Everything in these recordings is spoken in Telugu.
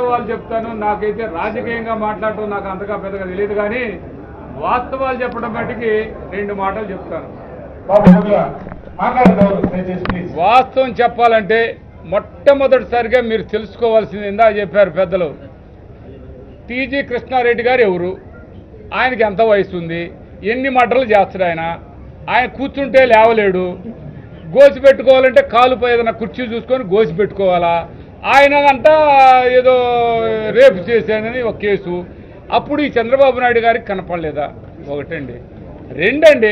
వాస్తవాలు చెప్తాను నాకైతే రాజకీయంగా మాట్లాడటం నాకు అంతగా పెద్దగా తెలియదు కానీ వాస్తవాలు చెప్పడం బట్టికి రెండు మాటలు చెప్తాను బాబు కొద్దిగా మాట్లాడతారు దయచేసి ప్లీజ్ వాస్తవం చెప్పాలంటే మొట్టమొదటిసారిగా మీరు తెలుసుకోవాల్సింది ఇందా చెప్పారు పెద్దలు టీజీ కృష్ణారెడ్డి గారు ఎవరు ఆయనకి ఎంత వయసు ఉంది ఎన్ని మటలు చేస్తాడు ఆయన ఆయన కూర్చుంటే లేవలేడు గోసి పెట్టుకోవాలంటే కాలుపై ఏదైనా కుర్చీ చూసుకొని గోసి పెట్టుకోవాలా ఆయన అంట ఏదో రేపు చేశానని ఒక కేసు అప్పుడు ఈ చంద్రబాబు నాయుడు గారికి కనపడలేదా ఒకటండి రెండండి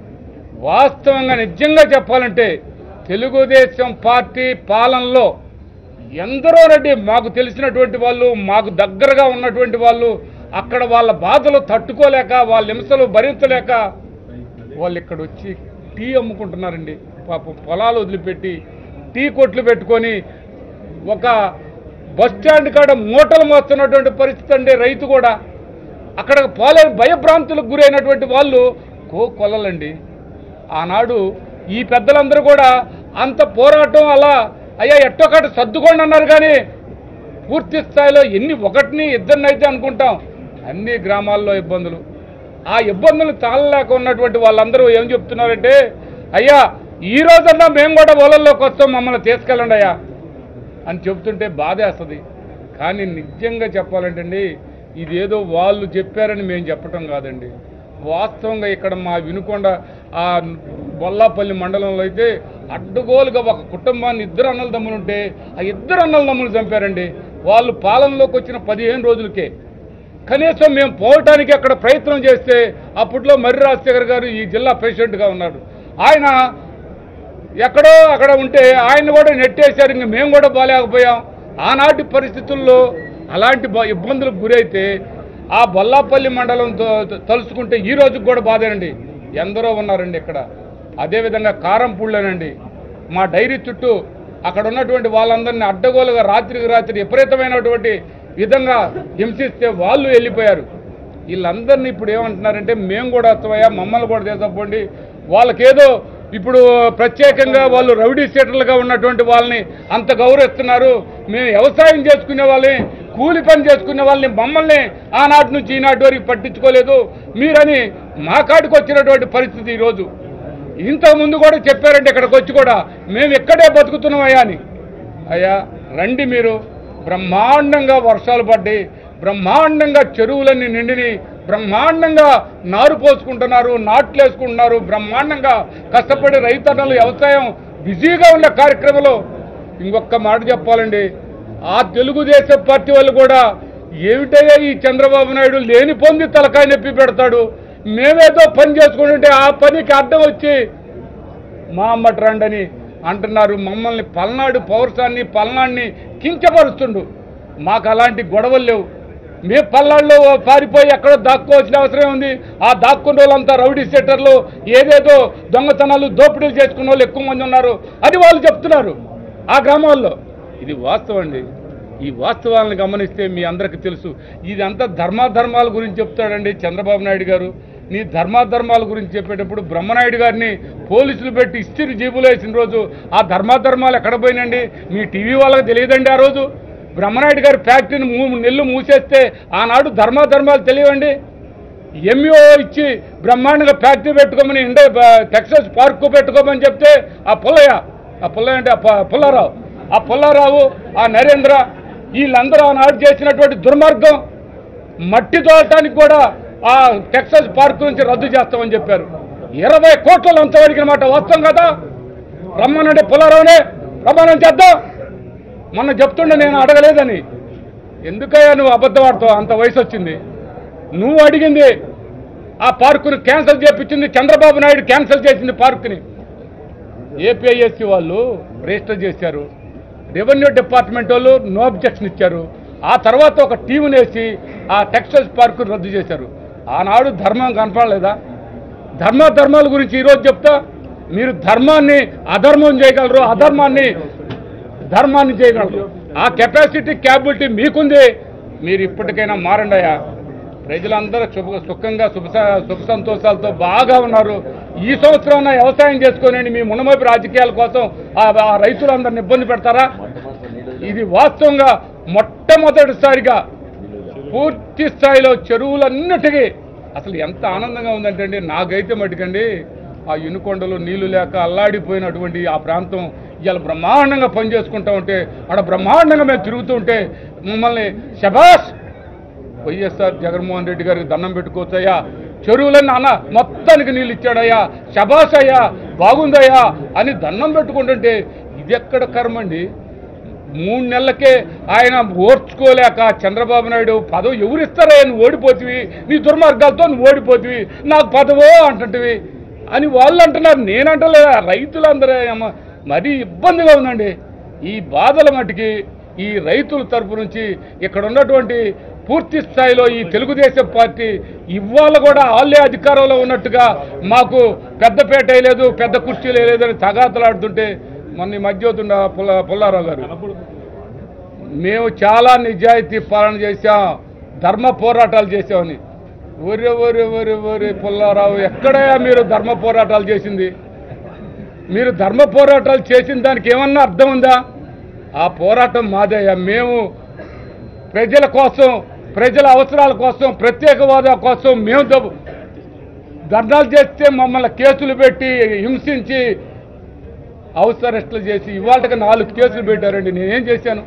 వాస్తవంగా నిజంగా చెప్పాలంటే తెలుగుదేశం పార్టీ పాలనలో ఎందరో రెడ్డి మాకు తెలిసినటువంటి వాళ్ళు మాకు దగ్గరగా ఉన్నటువంటి వాళ్ళు అక్కడ వాళ్ళ బాధలు తట్టుకోలేక వాళ్ళ హింసలు భరించలేక వాళ్ళు ఇక్కడ వచ్చి టీ అమ్ముకుంటున్నారండి పాపం పొలాలు వదిలిపెట్టి టీ కొట్లు పెట్టుకొని ఒక బస్ స్టాండ్ కాడ మూటలు మోస్తున్నటువంటి పరిస్థితి అండి రైతు కూడా అక్కడ పోలే భయభ్రాంతులకు గురైనటువంటి వాళ్ళు కో కొల్లలండి ఆనాడు ఈ పెద్దలందరూ కూడా అంత పోరాటం అలా అయ్యా ఎట్టొకటి సర్దుకోండి అన్నారు కానీ పూర్తి స్థాయిలో ఎన్ని ఒకటిని ఇద్దరిని అయితే అనుకుంటాం అన్ని గ్రామాల్లో ఇబ్బందులు ఆ ఇబ్బందులు తాళలేక ఉన్నటువంటి వాళ్ళందరూ ఏం చెప్తున్నారంటే అయ్యా ఈ రోజన్నా మేము కూడా ఓలల్లోకి వస్తాం మమ్మల్ని తీసుకెళ్ళండి అయ్యా అని చెబుతుంటే బాధేస్తుంది కానీ నిజంగా చెప్పాలంటే అండి ఇదేదో వాళ్ళు చెప్పారని మేము చెప్పటం కాదండి వాస్తవంగా ఇక్కడ మా వినుకొండ ఆ బొల్లాపల్లి మండలంలో అయితే అడ్డగోలుగా ఒక కుటుంబాన్ని ఇద్దరు అన్నల దమ్ములు ఉంటే ఆ ఇద్దరు అన్నల దమ్ములు చంపారండి వాళ్ళు పాలనలోకి వచ్చిన పదిహేను రోజులకే కనీసం మేము పోవటానికి అక్కడ ప్రయత్నం చేస్తే అప్పట్లో మర్రి రాజశేఖర్ గారు ఈ జిల్లా ప్రెసిడెంట్గా ఉన్నాడు ఆయన ఎక్కడో అక్కడ ఉంటే ఆయన కూడా నెట్టేశారు ఇంక మేము కూడా బాగాలేకపోయాం ఆనాటి పరిస్థితుల్లో అలాంటి బ- ఇబ్బందులకు గురైతే ఆ బొల్లాపల్లి మండలం తో- తలుచుకుంటే ఈ రోజుకి కూడా బాధేనండి ఎందరో ఉన్నారండి ఇక్కడ అదేవిధంగా కారంపూళ్ళేనండి మా డైరీ చుట్టూ అక్కడ ఉన్నటువంటి వాళ్ళందరినీ అడ్డగోలుగా రాత్రికి రాత్రి విపరీతమైనటువంటి విధంగా హింసిస్తే వాళ్ళు వెళ్ళిపోయారు వీళ్ళందరినీ ఇప్పుడు ఏమంటున్నారంటే మేము కూడా వస్తామయ్యా మమ్మల్ని కూడా తీసుకపోండి వాళ్ళకేదో ఇప్పుడు ప్రత్యేకంగా వాళ్ళు రౌడీ సీటర్లుగా ఉన్నటువంటి వాళ్ళని అంత గౌరవిస్తున్నారు మేము వ్యవసాయం చేసుకునే వాళ్ళని కూలి పని చేసుకునే వాళ్ళని మమ్మల్ని ఆనాటి నుంచి ఈనాటి వరకు పట్టించుకోలేదు మీరని మా కాడికి వచ్చినటువంటి పరిస్థితి ఈరోజు ఇంతకుముందు కూడా చెప్పారంటే ఇక్కడికి వచ్చి కూడా మేము ఇక్కడే బతుకుతున్నామయ్యా అని అయ్యా రండి మీరు బ్రహ్మాండంగా వర్షాలు పడ్డాయి బ్రహ్మాండంగా చెరువులన్నీ నిండిని బ్రహ్మాండంగా నారు పోసుకుంటున్నారు నాట్లు వేసుకుంటున్నారు బ్రహ్మాండంగా కష్టపడి రైతన్నలు వ్యవసాయం బిజీగా ఉన్న కార్యక్రమంలో ఇంకొక మాట చెప్పాలండి ఆ తెలుగుదేశం పార్టీ వాళ్ళు కూడా ఏమిటయ్యా ఈ చంద్రబాబు నాయుడు లేని పొంది తలకాయ నొప్పి పెడతాడు మేమేదో పని చేసుకుంటుంటే ఆ పనికి అడ్డం వచ్చి మా అమ్మట రండని అంటున్నారు మమ్మల్ని పల్నాడు పౌరసాన్ని పల్నాడిని కించపరుస్తుండు మాకు అలాంటి గొడవలు లేవు మీ పల్నాడులో పారిపోయి ఎక్కడో దాక్కోవాల్సిన అవసరం ఉంది ఆ దాక్కున్న వాళ్ళంతా రౌడీ సెటర్లు ఏదేదో దొంగతనాలు దోపిడీలు చేసుకున్న వాళ్ళు ఎక్కువ మంది ఉన్నారు అది వాళ్ళు చెప్తున్నారు ఆ గ్రామాల్లో ఇది వాస్తవం అండి ఈ వాస్తవాలను గమనిస్తే మీ అందరికీ తెలుసు ఇదంతా ధర్మాధర్మాల గురించి చెప్తాడండి చంద్రబాబు నాయుడు గారు నీ ధర్మాధర్మాల గురించి చెప్పేటప్పుడు బ్రహ్మనాయుడు గారిని పోలీసులు పెట్టి ఇస్తిరి జీబులో వేసిన రోజు ఆ ధర్మాధర్మాలు ఎక్కడ పోయినండి మీ టీవీ వాళ్ళకి తెలియదండి ఆ రోజు బ్రహ్మనాయుడు గారి ఫ్యాక్టరీని మూ నెల్లు మూసేస్తే ఆనాడు ధర్మాధర్మాలు తెలియవండి ఎంఈఓ ఇచ్చి బ్రహ్మాండంగా ఫ్యాక్టరీ పెట్టుకోమని ఇండే టెక్సస్ పార్క్ పెట్టుకోమని చెప్తే ఆ పుల్లయ్య ఆ పుల్లయ్య అంటే ఆ పు- పుల్లారావు ఆ పుల్లారావు ఆ నరేంద్ర వీళ్ళందరూ ఆనాడు చేసినటువంటి దుర్మార్గం మట్టి తోలటానికి కూడా ఆ టెక్సస్ పార్క్ నుంచి రద్దు చేస్తామని చెప్పారు ఇరవై కోట్ల అంతవరకు మాట వాస్తవం కదా రమ్మనండి పుల్లారావునే రమ్మనని చేద్దాం మొన్న చెప్తుండే నేను అడగలేదని ఎందుకయ్యా నువ్వు అబద్ధం ఆడతావు అంత వయసు వచ్చింది నువ్వు అడిగింది ఆ పార్కును క్యాన్సిల్ చేపించింది చంద్రబాబు నాయుడు క్యాన్సిల్ చేసింది పార్కుని ఏపీఐఎస్సి వాళ్ళు రిజిస్టర్ చేశారు రెవెన్యూ డిపార్ట్మెంట్ వాళ్ళు నో అబ్జెక్షన్ ఇచ్చారు ఆ తర్వాత ఒక టీముని వేసి ఆ టెక్స్టైల్స్ పార్కు రద్దు చేశారు ఆనాడు ధర్మం కనపడలేదా ధర్మ ధర్మాల గురించి ఈరోజు చెప్తా మీరు ధర్మాన్ని అధర్మం చేయగలరు అధర్మాన్ని ధర్మాన్ని చేయగలరు ఆ కెపాసిటీ క్యాపబిలిటీ మీకుంది మీరు ఇప్పటికైనా మారండి అయ్యా ప్రజలందరూ శుభ సుఖంగా శుభ స- శుభ సంతోషాలతో బాగా ఉన్నారు ఈ సంవత్సరం వ్యవసాయం చేసుకొని మీ మునమపి రాజకీయాల కోసం ఆ ఆ రైతులందరిని ఇబ్బంది పెడతారా ఇది వాస్తవంగా మొట్టమొదటిసారిగా పూర్తి స్థాయిలో చెరువులన్నిటికీ అసలు ఎంత ఆనందంగా ఉందంటే అండి నాకైతే మటుకండి ఆ ఇనుకొండలో నీళ్లు లేక అల్లాడిపోయినటువంటి ఆ ప్రాంతం ఇవాళ బ్రహ్మాండంగా పనిచేసుకుంటా ఉంటే ఆడ బ్రహ్మాండంగా మేము తిరుగుతూ ఉంటే మమ్మల్ని శబాష్ వైఎస్ఆర్ జగన్మోహన్ రెడ్డి గారికి దండం పెట్టుకోవచ్చయ్యా చెరువులన్నీ అన్న మొత్తానికి నీళ్ళు ఇచ్చాడయ్యా శబాష్ అయ్యా బాగుందయ్యా అని దండం పెట్టుకుంటుంటే ఇది ఎక్కడ కర్మండి మూడు నెలలకే ఆయన ఓర్చుకోలేక చంద్రబాబు నాయుడు పదవి ఎవరిస్తారా నువ్వు ఓడిపోతివి నీ దుర్మార్గాలతో నువ్వు ఓడిపోతివి నాకు పదవో అంటుంటివి అని వాళ్ళు అంటున్నారు నేనంటలేదా రైతులందరూ ఏమో మరీ ఇబ్బందిగా ఉందండి ఈ బాధల మటుకి ఈ రైతుల తరపు నుంచి ఇక్కడ ఉన్నటువంటి పూర్తి స్థాయిలో ఈ తెలుగుదేశం పార్టీ ఇవాళ కూడా వాళ్ళే అధికారంలో ఉన్నట్టుగా మాకు పెద్దపేట వేయలేదు పెద్ద కుర్చీలు వేయలేదని తగాతలాడుతుంటే మొన్న ఈ మధ్య అవుతుండ పుల్ల పుల్లారావు గారు మేము చాలా నిజాయితీ పాలన చేశాం ధర్మ పోరాటాలు చేసామని ఒరే ఒరే ఒరే ఒరే పుల్లారావు ఎక్కడయా మీరు ధర్మ పోరాటాలు చేసింది మీరు ధర్మ పోరాటాలు చేసిన దానికి ఏమన్నా అర్థం ఉందా ఆ పోరాటం మాదయ్యా మేము ప్రజల కోసం ప్రజల అవసరాల కోసం ప్రత్యేక హోదా కోసం మేము దబ్- ధర్నాలు చేస్తే మమ్మల్ని కేసులు పెట్టి హింసించి హౌస్ అరెస్టులు చేసి ఇవాళకి నాలుగు కేసులు పెట్టారండి నేనేం చేశాను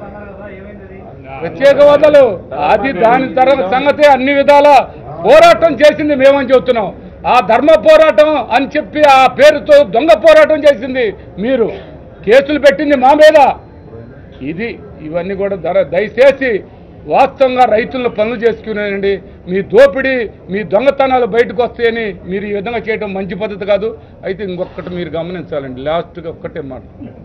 ప్రత్యేక హోదాలు అది దాని తరం సంగతి అన్ని విధాల పోరాటం చేసింది మేమని చెబుతున్నాం ఆ ధర్మ పోరాటం అని చెప్పి ఆ పేరుతో దొంగ పోరాటం చేసింది మీరు కేసులు పెట్టింది మా మీద ఇది ఇవన్నీ కూడా ధర దయచేసి వాస్తవంగా రైతులను పనులు చేసుకునేయండి మీ దోపిడీ మీ దొంగతనాలు బయటకు వస్తాయని మీరు ఈ విధంగా చేయడం మంచి పద్ధతి కాదు అయితే ఇంకొకటి మీరు గమనించాలండి లాస్ట్గా ఒక్కటే మాట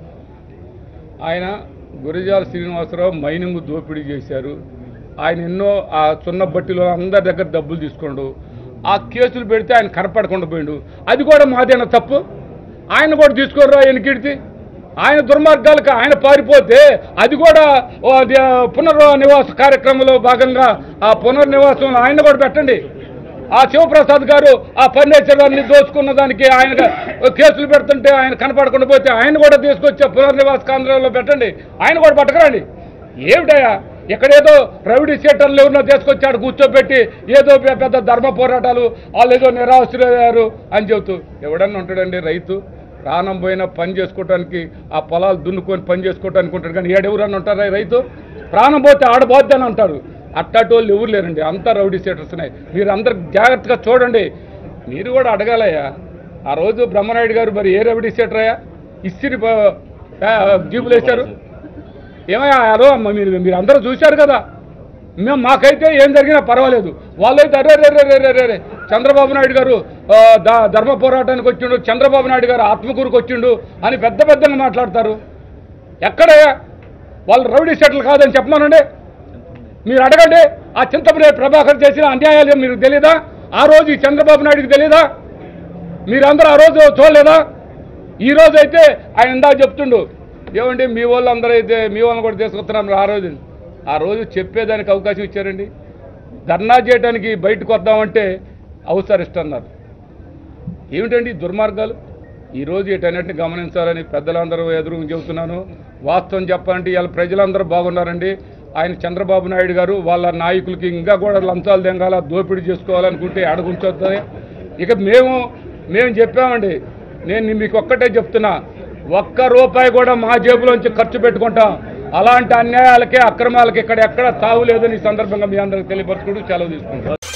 ఆయన గురజాల శ్రీనివాసరావు మైనింగ్ దోపిడీ చేశారు ఆయన ఎన్నో ఆ సున్న బట్టిలో అందరి దగ్గర డబ్బులు తీసుకోండు ఆ కేసులు పెడితే ఆయన కనపడకుండా పోయిండు అది కూడా మాదేనా తప్పు ఆయన కూడా తీసుకోర్రా ఎనికిడితే ఆయన దుర్మార్గాలకు ఆయన పారిపోతే అది కూడా ఓ అది, ఆ, పునర్నివాస కార్యక్రమంలో భాగంగా ఆ పునర్నివాసంలో ఆయన కూడా పెట్టండి ఆ శివప్రసాద్ గారు ఆ ఫర్నిచర్లన్నీ దోచుకున్న దానికి ఆయన కేసులు పెడుతుంటే ఆయన కనపడకుండా పోతే ఆయన కూడా తీసుకొచ్చి పునర్నివాస కేంద్రంలో పెట్టండి ఆయన కూడా పట్టుకురండి ఏమిటయ్యా ఎక్కడేదో రౌడీ సీటర్లు ఎవరినో తీసుకొచ్చాడు కూర్చోబెట్టి ఏదో పె- పెద్ద ధర్మ పోరాటాలు వాళ్ళు ఏదో నిరాశ్రయ్యారు అని చెబుతూ ఎవడన్నా ఉంటాడండి రైతు ప్రాణం పోయినా పని చేసుకోవటానికి ఆ పొలాలు దున్నుకొని పని చేసుకోవటానికి ఉంటాడు కానీ ఏడెవరన్నా ఉంటారా ఈ రైతు ప్రాణం పోతే ఆడబోద్ది అని అంటారు అట్టాటి వాళ్ళు ఎవరు లేరండి అంతా రౌడీ సీటర్స్ ఉన్నాయి మీరు అందరు జాగ్రత్తగా చూడండి మీరు కూడా అడగాలయ్యా ఆ రోజు బ్రహ్మనాయుడు గారు మరి ఏ రౌడీ సీటర్ అయ్యా ఇస్సిరి ప- ఆ, జీబులు వేశారు ఏమయ్యా అరో అమ్మ మీరు మీరు అందరూ చూశారు కదా మేము మాకైతే ఏం జరిగినా పర్వాలేదు వాళ్ళైతే అరే రే రే రే రే రే రే చంద్రబాబు నాయుడు గారు ఆ, ద- ధర్మ పోరాటానికి వచ్చిండు చంద్రబాబు నాయుడు గారు ఆత్మకూరుకు వచ్చిండు అని పెద్ద పెద్దగా మాట్లాడతారు ఎక్కడయ్యా వాళ్ళు రౌడీ సెటిల్ కాదని చెప్పమానండి మీరు అడగండి ఆ చింతపురే ప్రభాకర్ చేసిన అన్యాయాలు మీకు తెలియదా ఆ రోజు ఈ చంద్రబాబు నాయుడుకి తెలియదా మీరందరూ ఆ రోజు చూడలేదా ఈ రోజు అయితే ఆయన ఇందా చెప్తుండు ఏమండి మీ వాళ్ళు అందరూ అయితే మీ వాళ్ళని కూడా తీసుకొస్తున్నాం ఆ రోజు ఆ రోజు చెప్పేదానికి అవకాశం ఇచ్చారండి ధర్నా చేయడానికి బయటకు వద్దామంటే హౌస్ అరెస్ట్ అన్నారు ఏమిటండి ఈ దుర్మార్గాలు ఈరోజు వీటన్నిటిని గమనించాలని పెద్దలందరూ ఎదురు చెబుతున్నాను వాస్తవం చెప్పాలంటే ఇవాళ ప్రజలందరూ బాగున్నారండి ఆయన చంద్రబాబు నాయుడు గారు వాళ్ళ నాయకులకి ఇంకా కూడా లంచాలు తెంగాల దోపిడీ చేసుకోవాలనుకుంటే అడుగుంచొద్దని ఇక మేము మేము చెప్పామండి నేను మీకు ఒక్కటే చెప్తున్నా ఒక్క రూపాయి కూడా మా జేబులోంచి ఖర్చు పెట్టుకుంటాం అలాంటి అన్యాయాలకే అక్రమాలకి ఇక్కడ ఎక్కడ తావు లేదని ఈ సందర్భంగా మీ అందరికి తెలియపరచుకుంటూ సెలవు తీసుకుంటాం